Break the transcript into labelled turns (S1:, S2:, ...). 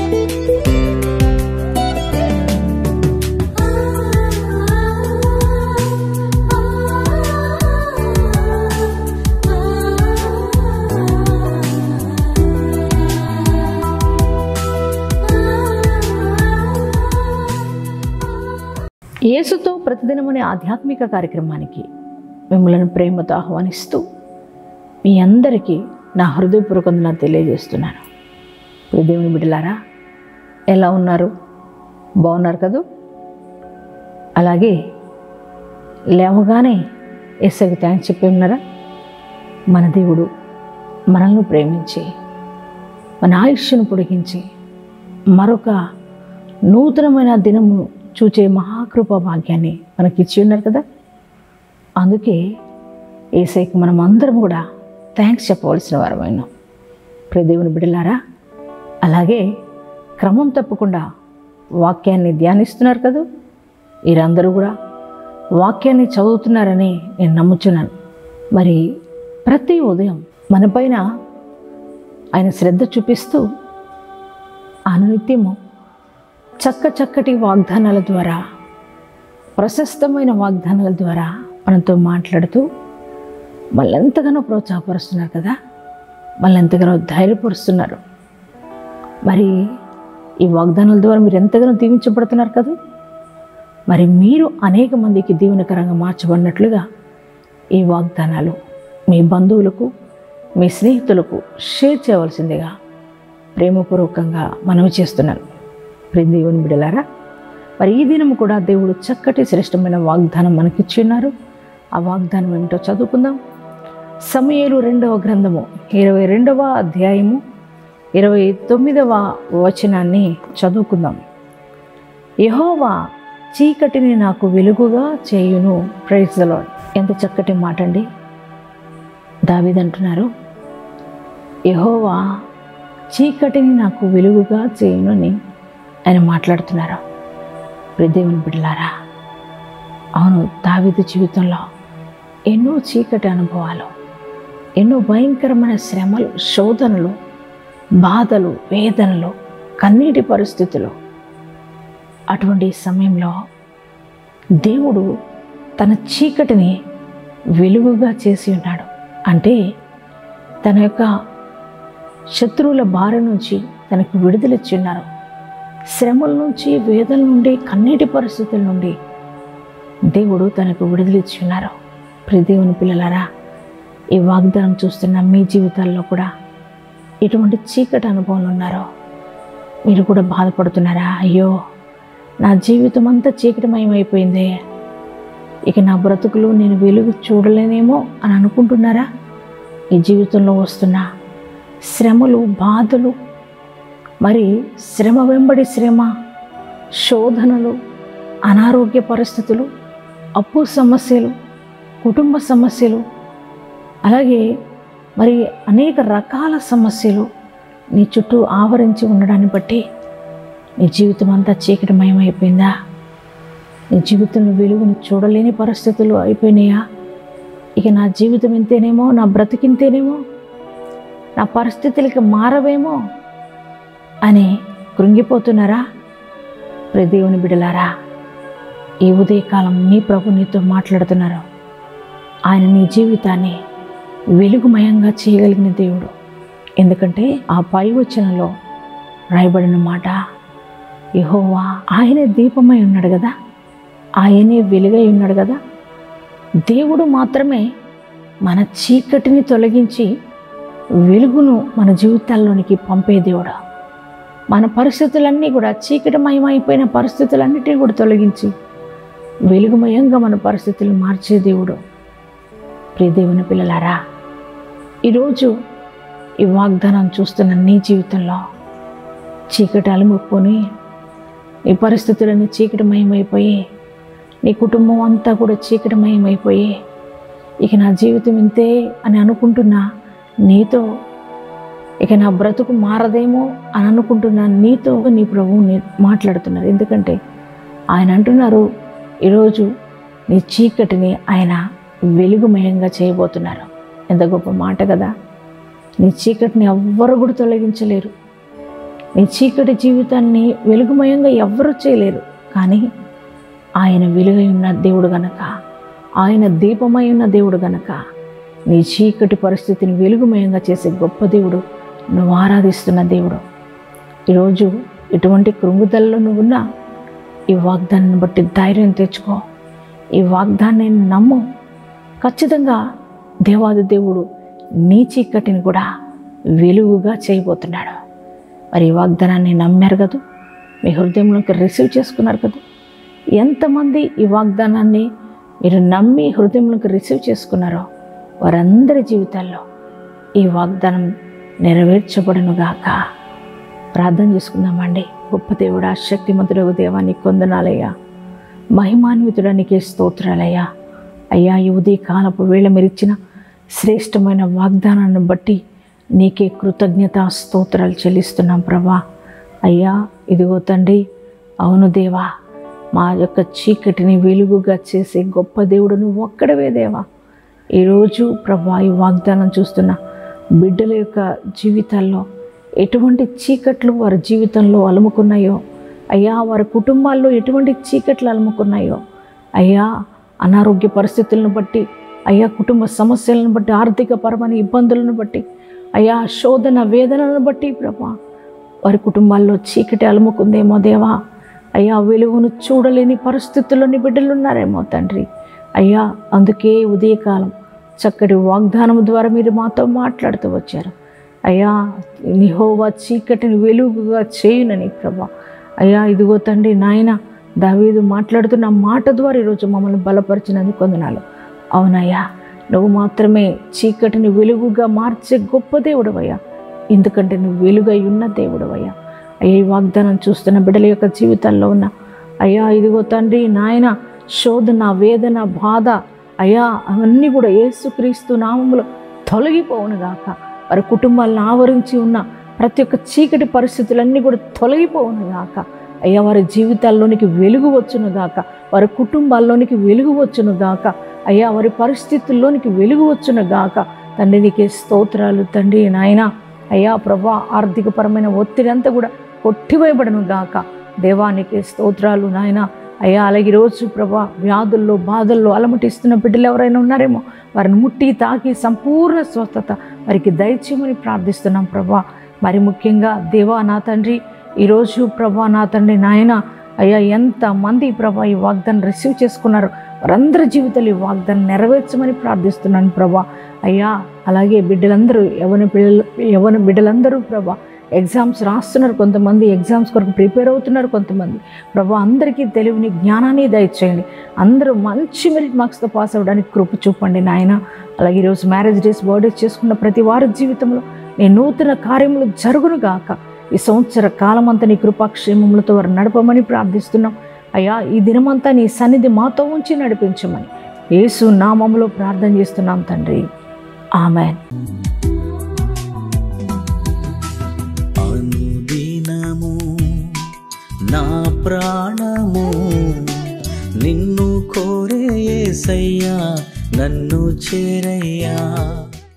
S1: యేసుతో ప్రతిదినమనే ఆధ్యాత్మిక కార్యక్రమానికి మిమ్మల్ని ప్రేమతో ఆహ్వానిస్తూ మీ అందరికీ నా హృదయపూర్వకంగా తెలియజేస్తున్నాను ప్రియ దేవుని బిడ్డలారా ఎలా ఉన్నారు బాగున్నారు కదూ అలాగే లేవగానే ఏసకి థ్యాంక్స్ చెప్పి ఉన్నారా మన దేవుడు మనల్ని ప్రేమించి మన ఆయుష్ను పొడిగించి మరొక నూతనమైన దినము చూచే మహాకృప భాగ్యాన్ని మనకి ఇచ్చి ఉన్నారు కదా అందుకే ఏసైకి మనం అందరం కూడా థ్యాంక్స్ చెప్పవలసిన వారమైన ప్రియ దేవుని బిడ్డలారా అలాగే క్రమం తప్పకుండా వాక్యాన్ని ధ్యానిస్తున్నారు కదా మీరందరూ కూడా వాక్యాన్ని చదువుతున్నారని నేను నమ్ముచున్నాను మరి ప్రతి ఉదయం మనపైన ఆయన శ్రద్ధ చూపిస్తూ అనునిత్యము చక్క చక్కటి వాగ్దానాల ద్వారా ప్రశస్తమైన వాగ్దానాల ద్వారా మనతో మాట్లాడుతూ మళ్ళీ ఎంతగానో ప్రోత్సాహపరుస్తున్నారు కదా మళ్ళీ ఎంతగానో ధైర్యపరుస్తున్నారు మరి ఈ వాగ్దానాల ద్వారా మీరు ఎంతగానో దీవించబడుతున్నారు కదా మరి మీరు అనేక మందికి దీవెనకరంగా మార్చబడినట్లుగా ఈ వాగ్దానాలు మీ బంధువులకు మీ స్నేహితులకు షేర్ చేయవలసిందిగా ప్రేమపూర్వకంగా మనవి చేస్తున్నాను ప్రేమ దేవుని బిడలారా మరి ఈ దినం కూడా దేవుడు చక్కటి శ్రేష్టమైన వాగ్దానం మనకిచ్చి ఉన్నారు ఆ వాగ్దానం ఏమిటో చదువుకుందాం సమయలు రెండవ గ్రంథము ఇరవై రెండవ అధ్యాయము ఇరవై తొమ్మిదవ వచనాన్ని చదువుకుందాం యహోవా చీకటిని నాకు వెలుగుగా చేయును ప్రైజ్ లాడ్ ఎంత చక్కటి మాట అండి దావిదంటున్నారు యహోవా చీకటిని నాకు వెలుగుగా చేయును అని ఆయన మాట్లాడుతున్నారు దేవుని బిడ్డలారా అవును దావిదు జీవితంలో ఎన్నో చీకటి అనుభవాలు ఎన్నో భయంకరమైన శ్రమలు శోధనలు బాధలు వేదనలు కన్నీటి పరిస్థితులు అటువంటి సమయంలో దేవుడు తన చీకటిని వెలుగుగా చేసి ఉన్నాడు అంటే తన యొక్క శత్రువుల బారి నుంచి తనకు విడుదలిచ్చి ఉన్నారు శ్రమల నుంచి వేదన నుండి కన్నీటి పరిస్థితుల నుండి దేవుడు తనకు విడుదలిచ్చి ఉన్నారు ప్రియ దేవుని పిల్లలారా ఈ వాగ్దానం చూస్తున్న మీ జీవితాల్లో కూడా ఎటువంటి చీకటి అనుభవాలు ఉన్నారో మీరు కూడా బాధపడుతున్నారా అయ్యో నా జీవితం అంతా చీకటిమయమైపోయింది ఇక నా బ్రతుకులు నేను వెలుగు చూడలేనేమో అని అనుకుంటున్నారా ఈ జీవితంలో వస్తున్న శ్రమలు బాధలు మరి శ్రమ వెంబడి శ్రమ శోధనలు అనారోగ్య పరిస్థితులు అప్పు సమస్యలు కుటుంబ సమస్యలు అలాగే మరి అనేక రకాల సమస్యలు నీ చుట్టూ ఆవరించి ఉండడాన్ని బట్టి నీ జీవితం అంతా చీకటిమయమైపోయిందా నీ జీవితంలో వెలుగును చూడలేని పరిస్థితులు అయిపోయినాయా ఇక నా జీవితం ఇంతేనేమో నా బ్రతికింతేనేమో నా పరిస్థితులకి మారవేమో అని కృంగిపోతున్నారా ప్రదేవుని బిడలారా ఈ ఉదయకాలం నీ ప్రభు నీతో మాట్లాడుతున్నారు ఆయన నీ జీవితాన్ని వెలుగుమయంగా చేయగలిగిన దేవుడు ఎందుకంటే ఆ పై వచనంలో రాయబడిన మాట యహోవా ఆయనే దీపమై ఉన్నాడు కదా ఆయనే వెలుగై ఉన్నాడు కదా దేవుడు మాత్రమే మన చీకటిని తొలగించి వెలుగును మన జీవితాల్లోనికి పంపే దేవుడు మన పరిస్థితులన్నీ కూడా చీకటిమయమైపోయిన పరిస్థితులన్నిటినీ కూడా తొలగించి వెలుగుమయంగా మన పరిస్థితులను మార్చే దేవుడు ప్రియ దేవుని పిల్లలారా ఈరోజు ఈ వాగ్దానం చూస్తున్న నీ జీవితంలో చీకటి అలుముకొని నీ పరిస్థితులన్నీ చీకటిమయమైపోయి నీ కుటుంబం అంతా కూడా చీకటిమయమైపోయి ఇక నా జీవితం ఇంతే అని అనుకుంటున్నా నీతో ఇక నా బ్రతుకు మారదేమో అని అనుకుంటున్నా నీతో నీ ప్రభువు నీ మాట్లాడుతున్నారు ఎందుకంటే ఆయన అంటున్నారు ఈరోజు నీ చీకటిని ఆయన వెలుగుమయంగా చేయబోతున్నారు ఎంత గొప్ప మాట కదా నీ చీకటిని ఎవ్వరు కూడా తొలగించలేరు నీ చీకటి జీవితాన్ని వెలుగుమయంగా ఎవ్వరూ చేయలేరు కానీ ఆయన వెలుగై ఉన్న దేవుడు గనక ఆయన దీపమై ఉన్న దేవుడు గనక నీ చీకటి పరిస్థితిని వెలుగుమయంగా చేసే గొప్ప దేవుడు నువ్వు ఆరాధిస్తున్న దేవుడు ఈరోజు ఎటువంటి కృంగుదలలో నువ్వున్నా ఈ వాగ్దానాన్ని బట్టి ధైర్యం తెచ్చుకో ఈ వాగ్దాన్ని నమ్ము ఖచ్చితంగా దేవాది దేవుడు నీ చీకటిని కూడా వెలుగుగా చేయబోతున్నాడు మరి ఈ వాగ్దానాన్ని నమ్మారు కదా మీ హృదయంలోకి రిసీవ్ చేసుకున్నారు కదా ఎంతమంది ఈ వాగ్దానాన్ని మీరు నమ్మి హృదయంలోకి రిసీవ్ చేసుకున్నారో వారందరి జీవితాల్లో ఈ వాగ్దానం నెరవేర్చబడునుగాక ప్రార్థన చేసుకుందామండి గొప్ప దేవుడా శక్తిమంతుడు దేవాన్ని కొందనాలయ్యా మహిమాన్వితుడా నీకే స్తోత్రాలయ్యా అయ్యా ఈ ఉదయకాలపు వేళ మీరిచ్చిన శ్రేష్టమైన వాగ్దానాన్ని బట్టి నీకే కృతజ్ఞత స్తోత్రాలు చెల్లిస్తున్నాం ప్రభా అయ్యా ఇదిగో తండ్రి అవును దేవా మా యొక్క చీకటిని వెలుగుగా చేసే గొప్ప దేవుడు నువ్వు ఒక్కడవే దేవా ఈరోజు ప్రభా ఈ వాగ్దానం చూస్తున్న బిడ్డల యొక్క జీవితాల్లో ఎటువంటి చీకట్లు వారి జీవితంలో అలుముకున్నాయో అయ్యా వారి కుటుంబాల్లో ఎటువంటి చీకట్లు అలుముకున్నాయో అయ్యా అనారోగ్య పరిస్థితులను బట్టి అయ్యా కుటుంబ సమస్యలను బట్టి ఆర్థిక పరమైన ఇబ్బందులను బట్టి అయ్యా శోధన వేదనలను బట్టి ప్రభా వారి కుటుంబాల్లో చీకటి అలుముకుందేమో దేవా అయ్యా వెలుగును చూడలేని పరిస్థితుల్లోని బిడ్డలు ఉన్నారేమో తండ్రి అయ్యా అందుకే ఉదయకాలం చక్కటి వాగ్దానం ద్వారా మీరు మాతో మాట్లాడుతూ వచ్చారు అయ్యా నిహోవా చీకటిని వెలుగుగా చేయునని ప్రభా అయ్యా ఇదిగో తండ్రి నాయన దావీదు మాట్లాడుతున్న మాట ద్వారా ఈరోజు మమ్మల్ని బలపరిచినందుకు కొందనాలు అవునయ్యా నువ్వు మాత్రమే చీకటిని వెలుగుగా మార్చే గొప్ప దేవుడవయ్యా ఎందుకంటే నువ్వు వెలుగై ఉన్న దేవుడవయ్యా అయ్యా ఈ వాగ్దానం చూస్తున్న బిడ్డల యొక్క జీవితాల్లో ఉన్న అయ్యా ఇదిగో తండ్రి నాయన శోధన వేదన బాధ అయ్యా అవన్నీ కూడా యేసుక్రీస్తు నామములో తొలగిపోవునుగాక వారి కుటుంబాలను ఆవరించి ఉన్న ప్రతి ఒక్క చీకటి పరిస్థితులన్నీ కూడా తొలగిపోవునుగాక అయ్యా వారి జీవితాల్లోనికి వెలుగు వచ్చునుగాక వారి కుటుంబాల్లోనికి వెలుగు వచ్చునుగాక అయ్యా వారి పరిస్థితుల్లోనికి వెలుగు వచ్చునుగాక తండ్రి నీకే స్తోత్రాలు తండ్రి నాయన అయ్యా ప్రభా ఆర్థికపరమైన ఒత్తిడి అంతా కూడా కొట్టివేయబడను గాక దేవానికి స్తోత్రాలు నాయన అయ్యా అలాగే రోజు ప్రభా వ్యాధుల్లో బాధల్లో అలమటిస్తున్న బిడ్డలు ఎవరైనా ఉన్నారేమో వారిని ముట్టి తాకి సంపూర్ణ స్వస్థత వారికి దయచేయమని ప్రార్థిస్తున్నాం ప్రభా మరి ముఖ్యంగా దేవా నా తండ్రి ఈరోజు ప్రభా నా తండ్రి నాయన అయ్యా ఎంతమంది ప్రభా ఈ వాగ్దాన్ని రిసీవ్ చేసుకున్నారు వారందరి జీవితాలు ఈ వాగ్దాన్ని నెరవేర్చమని ప్రార్థిస్తున్నాను ప్రభా అయ్యా అలాగే బిడ్డలందరూ యవన పిల్లలు యవన బిడ్డలందరూ ప్రభా ఎగ్జామ్స్ రాస్తున్నారు కొంతమంది ఎగ్జామ్స్ కొరకు ప్రిపేర్ అవుతున్నారు కొంతమంది ప్రభా అందరికీ తెలివిని జ్ఞానాన్ని దయచేయండి అందరూ మంచి మెరిట్ మార్క్స్తో పాస్ అవ్వడానికి కృప చూపండి నాయన అలాగే ఈరోజు మ్యారేజ్ డేస్ బర్త్డేస్ చేసుకున్న ప్రతి వారి జీవితంలో నీ నూతన కార్యములు జరుగును గాక ఈ సంవత్సర కాలమంతా నీ కృపాక్షేమములతో వారు నడపమని ప్రార్థిస్తున్నాం అయ్యా ఈ దినమంతా నీ సన్నిధి మాతో ఉంచి నడిపించమని యేసు నామములో ప్రార్థన చేస్తున్నాం తండ్రి ఆమెన్
S2: అనుదినము నా ప్రాణము నిన్ను కోరే యేసయ్యా నన్ను చేరయ్యా